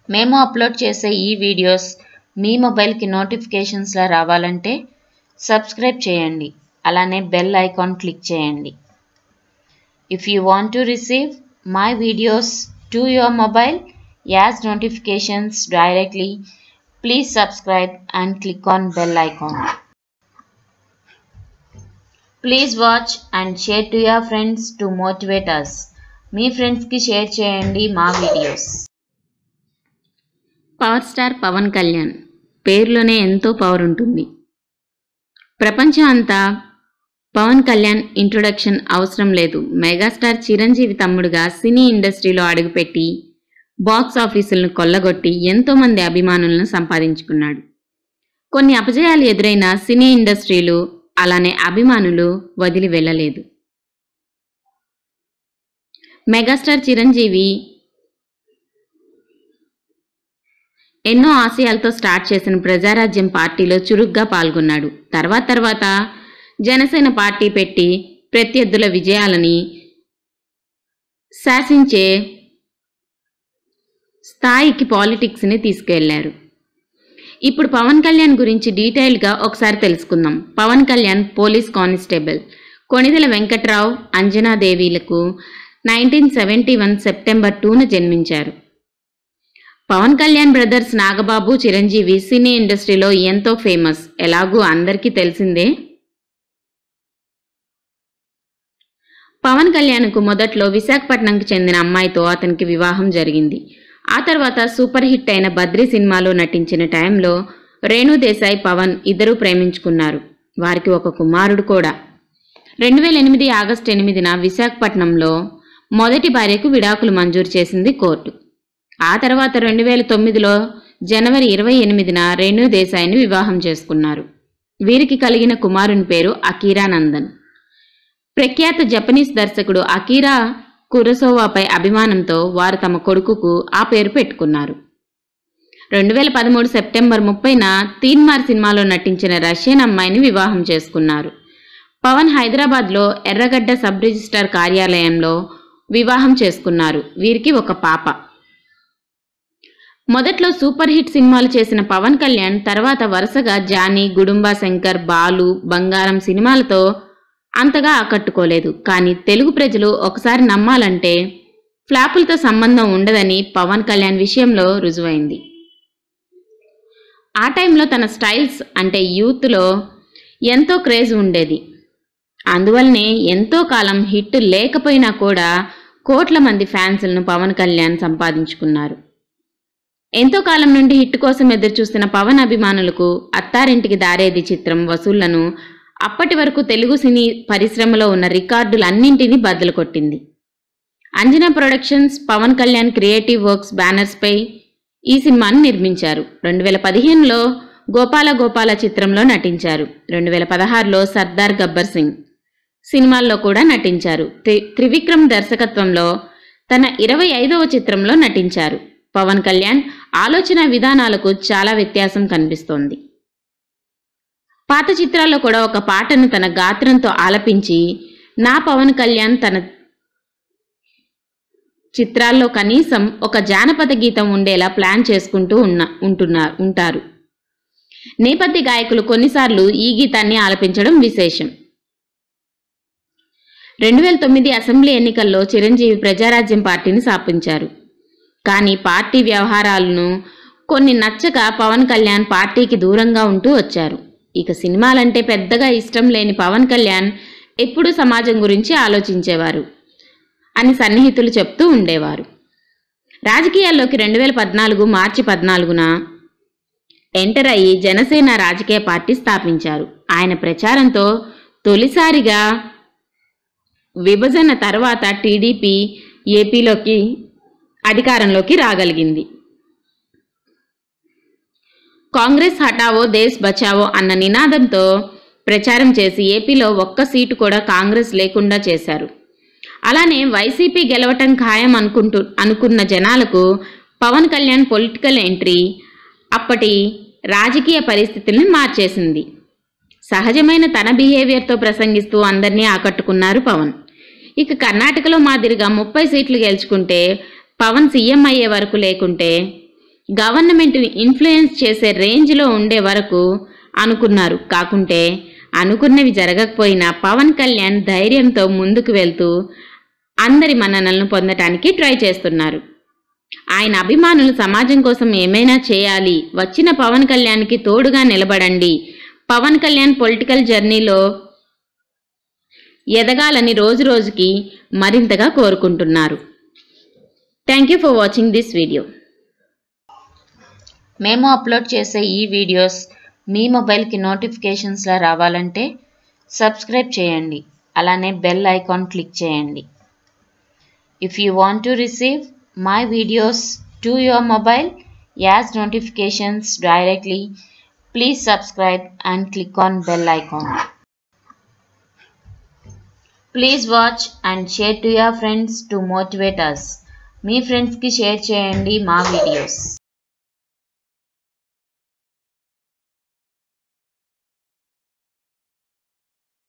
మేము అప్లోడ్ చేసే ఈ వీడియోస్ మీ మొబైల్కి నోటిఫికేషన్స్లా రావాలంటే సబ్స్క్రైబ్ చేయండి అలానే బెల్ ఐకాన్ క్లిక్ చేయండి if you want to receive my videos to your mobile as notifications directly please subscribe and click on bell icon please watch and share to your friends to motivate us మీ ఫ్రెండ్స్కి షేర్ చేయండి మా videos power star Pawan Kalyan పేరులోనే ఎంతో power ఉంటుంది ప్రపంచం అంతా పవన్ కళ్యాణ్ ఇంట్రొడక్షన్ అవసరం లేదు మెగాస్టార్ చిరంజీవి తమ్ముడుగా సినీ ఇండస్ట్రీలో అడుగుపెట్టి బాక్స్ ఆఫీసులను కొల్లగొట్టి ఎంతోమంది అభిమానులను సంపాదించుకున్నాడు కొన్ని అపజయాలు ఎదురైన సినీ ఇండస్ట్రీలు అలానే అభిమానులు వదిలి వెళ్ళలేదు మెగాస్టార్ చిరంజీవి ఎన్నో ఆశయాలతో స్టార్ట్ చేసిన ప్రజారాజ్యం పార్టీలో చురుగ్గా పాల్గొన్నాడు తర్వాత తర్వాత జనసేన పార్టీ పెట్టి ప్రత్యర్థుల విజయాలని శాసించే స్థాయికి పాలిటిక్స్ని తీసుకెళ్లారు ఇప్పుడు పవన్ కళ్యాణ్ గురించి డీటెయిల్గా ఒకసారి తెలుసుకుందాం పవన్ కళ్యాణ్ పోలీస్ కానిస్టేబుల్ కొణిదెల వెంకట్రావు అంజనాదేవిలకు నైన్టీన్ సెవెంటీ వన్ సెప్టెంబర్ టూన జన్మించారు పవన్ కళ్యాణ్ బ్రదర్స్ నాగబాబు చిరంజీవి సినీ ఇండస్ట్రీలో ఎంతో ఫేమస్ ఎలాగూ అందరికీ తెలిసిందే పవన్ కళ్యాణ్కు మొదట్లో విశాఖపట్నంకి చెందిన అమ్మాయితో అతనికి వివాహం జరిగింది ఆ తర్వాత సూపర్ హిట్ అయిన బద్రి సినిమాలో నటించిన టైంలో రేణు దేశాయ్ పవన్ ఇద్దరూ ప్రేమించుకున్నారు వారికి ఒక కుమారుడు కూడా రెండు వేల ఎనిమిది ఆగస్టు ఎనిమిదిన విశాఖపట్నంలో మొదటి భార్యకు విడాకులు మంజూరు చేసింది కోర్టు ఆ తర్వాత రెండు వేల తొమ్మిదిలో జనవరి ఇరవై ఎనిమిదిన రేణు దేశాయ్ని వివాహం చేసుకున్నారు వీరికి కలిగిన కుమారుని పేరు అకీరా నందన్ ప్రఖ్యాత జపనీస్ దర్శకుడు అకీరా కురసోవాపై అభిమానంతో వారు తమ కొడుకుకు ఆ పేరు పెట్టుకున్నారు రెండు వేల పదమూడు సెప్టెంబర్ ముప్పైన తీన్మార్ సినిమాలో నటించిన రష్యన్ అమ్మాయిని వివాహం చేసుకున్నారు పవన్ హైదరాబాద్లో ఎర్రగడ్డ సబ్ రిజిస్టార్ కార్యాలయంలో వివాహం చేసుకున్నారు వీరికి ఒక పాప మొదట్లో సూపర్ హిట్ సినిమాలు చేసిన పవన్ కళ్యాణ్ తర్వాత వరుసగా జానీ గుడుంబా శంకర్ బాలు బంగారం సినిమాలతో అంతగా ఆకట్టుకోలేదు కానీ తెలుగు ప్రజలు ఒకసారి నమ్మాలంటే ఫ్లాపులతో సంబంధం ఉండదని పవన్ కళ్యాణ్ విషయంలో రుజువైంది ఆ టైంలో తన స్టైల్స్ అంటే యూత్లో ఎంతో క్రేజ్ ఉండేది అందువల్లనే ఎంతో కాలం హిట్ లేకపోయినా కూడా కోట్ల మంది ఫ్యాన్స్లను పవన్ కళ్యాణ్ సంపాదించుకున్నారు ఎంతో కాలం నుండి హిట్ కోసం ఎదురుచూస్తున్న పవన్ అభిమానులకు అత్తారింటికి దారేది చిత్రం వసూళ్లను అప్పటి వరకు తెలుగు సినీ పరిశ్రమలో ఉన్న రికార్డులన్నింటినీ బద్దలు కొట్టింది Anjana productions Pawan Kalyan creative works బ్యానర్స్పై ఈ సినిమాను నిర్మించారు రెండు వేల పదిహేనులో గోపాల గోపాల చిత్రంలో నటించారు రెండు వేల పదహారులో సర్దార్ గబ్బర్ సింగ్ సినిమాల్లో కూడా నటించారు త్రి- త్రివిక్రమ్ దర్శకత్వంలో తన ఇరవై ఐదవ చిత్రంలో నటించారు పవన్ కళ్యాణ్ ఆలోచన విధానాలకు చాలా వ్యత్యాసం కనిపిస్తోంది పాత చిత్రాల్లో కూడా ఒక పాటను తన గాత్రంతో ఆలపించి నా పవన్ కళ్యాణ్ తన చిత్రాల్లో కనీసం ఒక జానపద గీతం ఉండేలా ప్లాన్ చేసుకుంటూ ఉన్న ఉంటున్నారు ఉంటారు నేపథ్య గాయకులు కొన్నిసార్లు ఈ గీతాన్ని ఆలపించడం విశేషం రెండు వేల తొమ్మిది అసెంబ్లీ ఎన్నికల్లో చిరంజీవి ప్రజారాజ్యం పార్టీని స్థాపించారు కానీ పార్టీ వ్యవహారాలను కొన్ని నచ్చక పవన్ కళ్యాణ్ పార్టీకి దూరంగా ఉంటూ వచ్చారు ఇక సినిమాలంటే పెద్దగా ఇష్టం లేని పవన్ కళ్యాణ్ ఎప్పుడూ సమాజం గురించి ఆలోచించేవారు అని సన్నిహితులు చెప్తూ ఉండేవారు రాజకీయాల్లోకి రెండు వేల పద్నాలుగు మార్చి పద్నాలుగున ఎంటర్ అయ్యి జనసేన రాజకీయ పార్టీ స్థాపించారు ఆయన ప్రచారంతో తొలిసారిగా విభజన తర్వాత టీడీపీ ఏపీలోకి అధికారంలోకి రాగలిగింది కాంగ్రెస్ హటావో దేశ్ బచావో అన్న నినాదంతో ప్రచారం చేసి ఏపీలో ఒక్క సీటు కూడా కాంగ్రెస్ లేకుండా చేశారు అలానే వైసీపీ గెలవటం ఖాయం అనుకుంటూ అనుకున్న జనాలకు పవన్ కళ్యాణ్ పొలిటికల్ ఎంట్రీ అప్పటి రాజకీయ పరిస్థితుల్ని మార్చేసింది సహజమైన తన బిహేవియర్తో ప్రసంగిస్తూ అందరినీ ఆకట్టుకున్నారు పవన్ ఇక కర్ణాటకలో మాదిరిగా ముప్పై సీట్లు గెలుచుకుంటే పవన్ సీఎం అయ్యే వరకు లేకుంటే గవర్నమెంట్ని ఇన్ఫ్లుయెన్స్ చేసే రేంజ్లో ఉండే వరకు అనుకున్నారు కాకుంటే అనుకున్నవి జరగకపోయినా పవన్ కళ్యాణ్ ధైర్యంతో ముందుకు వెళ్తూ అందరి మన్ననలను పొందటానికి ట్రై చేస్తున్నారు ఆయన అభిమానులు సమాజం కోసం ఏమైనా చేయాలి వచ్చిన పవన్ కళ్యాణ్కి తోడుగా నిలబడండి పవన్ కళ్యాణ్ పొలిటికల్ జర్నీలో ఎదగాలని రోజు రోజుకి మరింతగా కోరుకుంటున్నారు thank you for watching this video మేము అప్లోడ్ చేసే ఈ వీడియోస్ మీ మొబైల్కి నోటిఫికేషన్స్లా రావాలంటే సబ్స్క్రైబ్ చేయండి అలానే బెల్ ఐకాన్ క్లిక్ చేయండి if you want to receive my videos to your mobile as notifications directly please subscribe and click on bell icon please watch and share to your friends to motivate us మీ ఫ్రెండ్స్కి షేర్ చేయండి మా videos